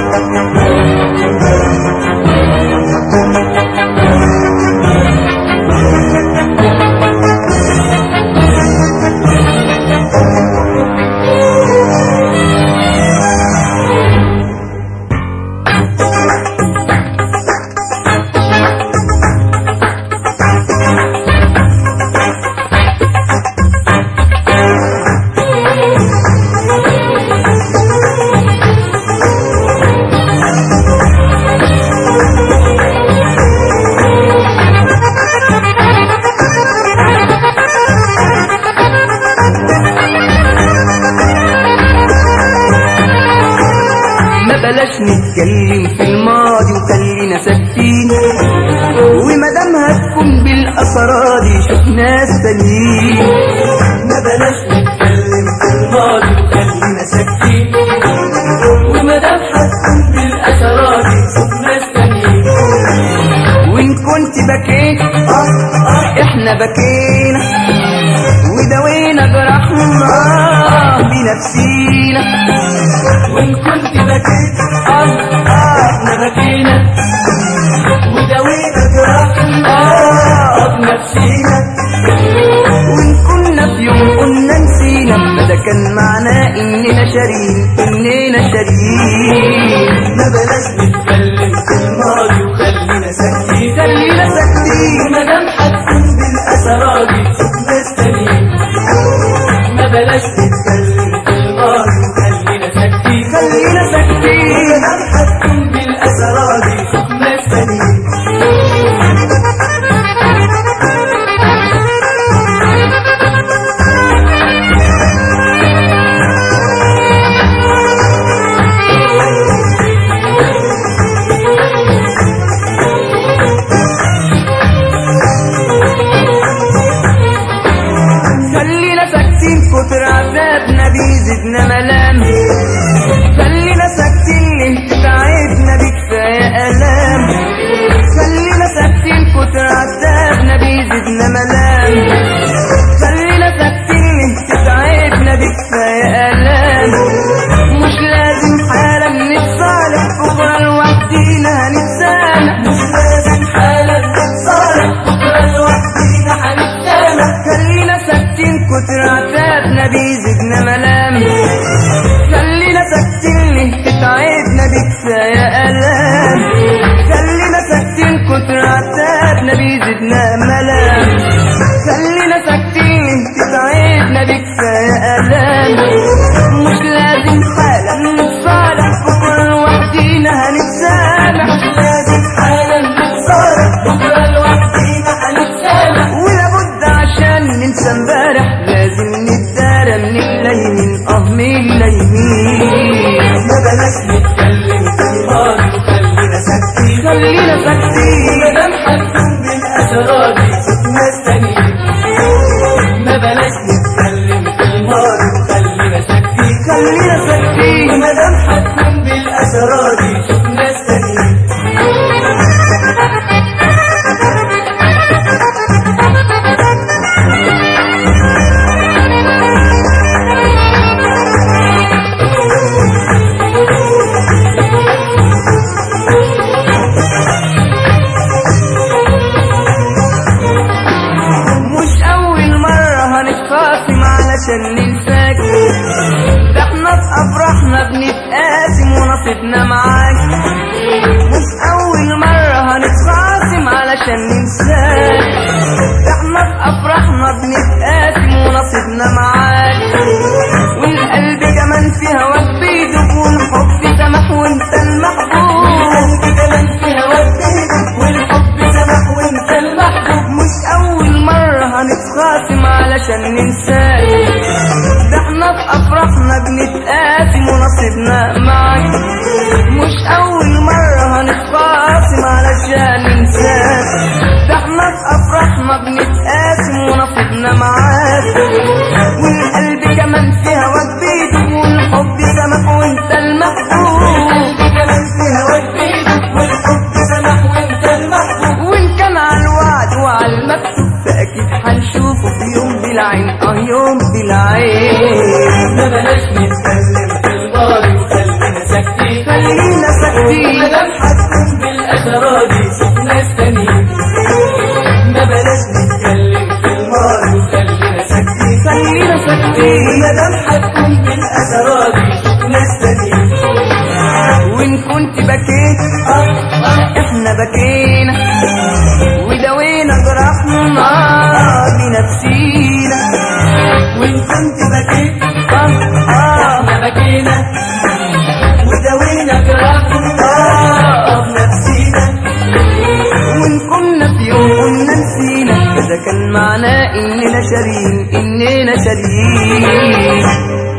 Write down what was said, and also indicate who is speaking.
Speaker 1: ما بلاش نتكلم في الماضي وخلينا ساكتين ومادام هتكون بالاسرار شوف ناس تانيين
Speaker 2: ما بلاش نتكلم في الماضي وخلينا ساكتين ومادام هتكون بالاسرار شوف ناس تانيين
Speaker 1: وان كنت بكيت احنا بكينا ودوينا جرحنا بنفسينا
Speaker 2: وان كنت بكيت احنا بكينا ودوينا جراحنا بنفسينا
Speaker 1: وان كنا في يوم قلنا نسينا فده كان معناه اننا شارين اننا شارين
Speaker 2: ما بلاش نتكلم في الماضي وخلينا ساكتين
Speaker 1: خلينا ساكتين
Speaker 2: ومادام هتكون بالاسرار شوف ناس تانيين ما بلاش نتكلم في الماضي وخلينا ساكتين
Speaker 1: خلينا ساكتين
Speaker 2: ومادام هتكون بالاسرار شوف ناس تانيين
Speaker 1: خلينا ساكتين كتر عذابنا بيزيدنا ملام خلينا ساكتين ليه تتعبنا بكفاية ألام خلينا ساكتين كتر عذابنا بيزيدنا ملام خلينا ساكتين ليه تتعبنا بكفاية ألام مش لازم حالا نتصالح بكرة لوحدينا هنتسامح
Speaker 2: مش لازم حالا نتصالح بكره لوحدينا هنتسامح
Speaker 1: خلينا ساكتين كتر عتابنا بيزيدنا ملام خلينا ساكتين ليه تتعبنا بكفاية ألام خلينا ساكتين كتر عتابنا بيزيدنا ملام خلينا ساكتين ليه تتعبنا بكفاية ألام مش لازم حالا نتصالح بكرة لوحدينا هنتسامح
Speaker 2: لازم حالا نتصالح بكره لوحدينا هنتسامح
Speaker 1: ولابد عشان ننسى امبارح لازم نتدارى من الليمين اه من الليمين
Speaker 2: ما بلاش نتكلم في الماضي وخلينا ساكتين
Speaker 1: خلينا ساكتين
Speaker 2: مادام هتكون بالاسرار شوف ناس تانيين ما بلاش نتكلم في الماضي وخلينا ساكتين
Speaker 1: خلينا ساكتين
Speaker 2: ومادام هتكون بالاسرار شوف ناس تانيين
Speaker 1: مش أول مرة هنتخاصم علشان ننساك ده احنا في أفراحنا بنتقاسم ونصيبنا معاك مش أول مرة هنتخاصم علشان ننساك ده احنا في أفراحنا بنتقاسم ونصيبنا معاك والقلب كمان في هواك بيدوب والحب سمح وانت المحبوب
Speaker 2: القلب كمان في هواك بيدك والحب سمح وانت المحبوب
Speaker 1: مش أول مرة هنتخاصم علشان ننساك ده احنا في أفراحنا بنتقاسم ونصيبنا معاك مش أول مرة هنتخاصم علشان ننساك ده احنا في أفراحنا بنتقاسم ونصيبنا معاك والقلب كمان في هواك بيدوب والحب سمح وانت المحبوب
Speaker 2: القلب كمان في هواك بيدك والحب سمح وانت المحبوب
Speaker 1: وان كان على الوعد وعلى المكتوب فاكيد هنشوفه في يوم بالعين اه يوم بالعين
Speaker 2: ما بلاش نتكلم في الماضي وخلينا ساكتين
Speaker 1: خلينا ساكتين
Speaker 2: مدام حكم بالأسرار شوف ناس تانيين ما بلاش نتكلم في الماضي وخلينا ساكتين
Speaker 1: خلينا ساكتين
Speaker 2: مدام حكم بالأسرار شوف ناس تانيين
Speaker 1: وإن كنت بكيت
Speaker 2: آه آه
Speaker 1: احنا بكينا ودوينا جرحنا بنفسينا
Speaker 2: وإن كنت بكيت
Speaker 1: آه آه
Speaker 2: احنا بكينا ودوينا جراحنا آه بنفسينا
Speaker 1: وإن كنا في يوم قلنا نسينا فده كان معناه إننا شارين إننا شارين